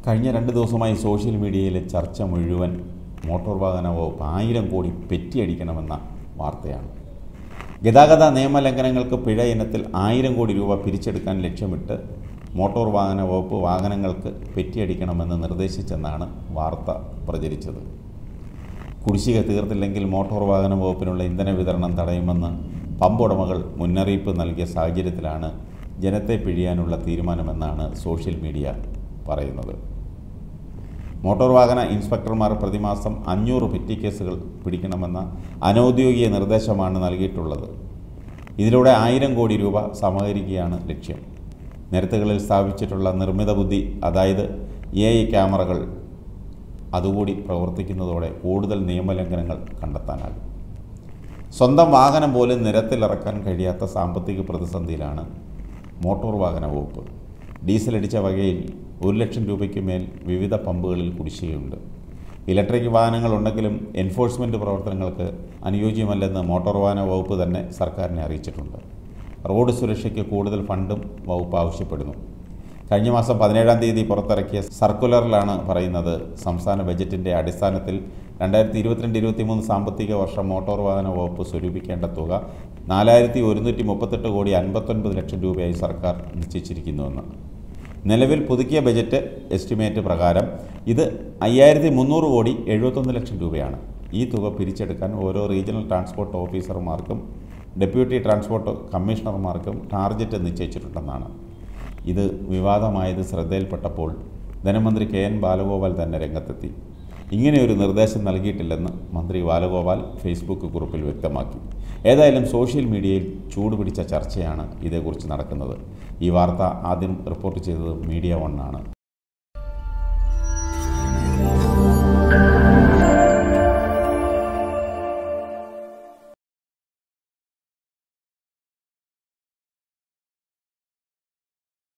കഴിഞ്ഞ രണ്ട് ദിവസമായി സോഷ്യൽ മീഡിയയിലെ ചർച്ച മുഴുവൻ മോട്ടോർ വാഹന വകുപ്പ് ആയിരം കോടി പെറ്റിയടിക്കണമെന്ന വാർത്തയാണ് ഗതാഗത നിയമലംഘനങ്ങൾക്ക് പിഴ ഇനത്തിൽ ആയിരം കോടി രൂപ പിരിച്ചെടുക്കാൻ ലക്ഷ്യമിട്ട് മോട്ടോർ വാഹന വകുപ്പ് വാഹനങ്ങൾക്ക് പെറ്റിയടിക്കണമെന്ന് നിർദ്ദേശിച്ചെന്നാണ് വാർത്ത പ്രചരിച്ചത് കുടിശ്ശിക തീർത്തില്ലെങ്കിൽ മോട്ടോർ വാഹന വകുപ്പിനുള്ള ഇന്ധന വിതരണം തടയുമെന്ന് പമ്പ് ഉടമകൾ മുന്നറിയിപ്പ് നൽകിയ സാഹചര്യത്തിലാണ് ജനത്തെ പിഴിയാനുള്ള തീരുമാനമെന്നാണ് സോഷ്യൽ മീഡിയ പറയുന്നത് മോട്ടോർ വാഹന ഇൻസ്പെക്ടർമാർ പ്രതിമാസം അഞ്ഞൂറ് പെറ്റി കേസുകൾ പിടിക്കണമെന്ന അനൗദ്യോഗിക നിർദ്ദേശമാണ് നൽകിയിട്ടുള്ളത് ഇതിലൂടെ ആയിരം കോടി രൂപ സമാഹരിക്കുകയാണ് ലക്ഷ്യം നിരത്തുകളിൽ സ്ഥാപിച്ചിട്ടുള്ള നിർമ്മിത ബുദ്ധി അതായത് എ ഐ ക്യാമറകൾ അതുകൂടി പ്രവർത്തിക്കുന്നതോടെ കൂടുതൽ നിയമലംഘനങ്ങൾ കണ്ടെത്താനാകും സ്വന്തം വാഹനം പോലും നിരത്തിലിറക്കാൻ കഴിയാത്ത സാമ്പത്തിക പ്രതിസന്ധിയിലാണ് മോട്ടോർ വാഹന വകുപ്പ് ഡീസൽ അടിച്ച വകയിൽ ഒരു ലക്ഷം രൂപയ്ക്ക് മേൽ വിവിധ പമ്പുകളിൽ കുടിശ്ശികയുണ്ട് ഇലക്ട്രിക് വാഹനങ്ങളുണ്ടെങ്കിലും എൻഫോഴ്സ്മെൻറ്റ് പ്രവർത്തനങ്ങൾക്ക് അനുയോജ്യമല്ലെന്ന് മോട്ടോർ വാഹന വകുപ്പ് തന്നെ സർക്കാരിനെ അറിയിച്ചിട്ടുണ്ട് റോഡ് സുരക്ഷയ്ക്ക് കൂടുതൽ ഫണ്ടും വകുപ്പ് ആവശ്യപ്പെടുന്നു കഴിഞ്ഞ മാസം പതിനേഴാം തീയതി പുറത്തിറക്കിയ സർക്കുലറിലാണ് പറയുന്നത് സംസ്ഥാന ബജറ്റിൻ്റെ അടിസ്ഥാനത്തിൽ രണ്ടായിരത്തി ഇരുപത്തിരണ്ട് ഇരുപത്തിമൂന്ന് സാമ്പത്തിക വർഷം മോട്ടോർ വാഹന വകുപ്പ് സ്വരൂപിക്കേണ്ട തുക നാലായിരത്തി ഒരുന്നൂറ്റി മുപ്പത്തെട്ട് കോടി അൻപത്തൊൻപത് ലക്ഷം രൂപയായി സർക്കാർ നിശ്ചയിച്ചിരിക്കുന്നുവെന്ന് നിലവിൽ പുതുക്കിയ ബജറ്റ് എസ്റ്റിമേറ്റ് പ്രകാരം ഇത് അയ്യായിരത്തി മുന്നൂറ് കോടി എഴുപത്തൊന്ന് ലക്ഷം രൂപയാണ് ഈ തുക പിരിച്ചെടുക്കാൻ ഓരോ റീജിയണൽ ട്രാൻസ്പോർട്ട് ഓഫീസർമാർക്കും ഡെപ്യൂട്ടി ട്രാൻസ്പോർട്ട് കമ്മീഷണർമാർക്കും ടാർഗറ്റ് നിശ്ചയിച്ചിട്ടുണ്ടെന്നാണ് ഇത് വിവാദമായത് ശ്രദ്ധയിൽപ്പെട്ടപ്പോൾ ധനമന്ത്രി കെ എൻ ബാലഗോപാൽ തന്നെ രംഗത്തെത്തി ഇങ്ങനെയൊരു നിർദ്ദേശം നൽകിയിട്ടില്ലെന്ന് മന്ത്രി ബാലഗോപാൽ ഫേസ്ബുക്ക് കുറിപ്പിൽ വ്യക്തമാക്കി ഏതായാലും സോഷ്യൽ മീഡിയയിൽ ചൂടുപിടിച്ച ചർച്ചയാണ് ഇതേക്കുറിച്ച് നടക്കുന്നത് ഈ വാർത്ത ആദ്യം റിപ്പോർട്ട് ചെയ്തത് മീഡിയ വൺ ആണ്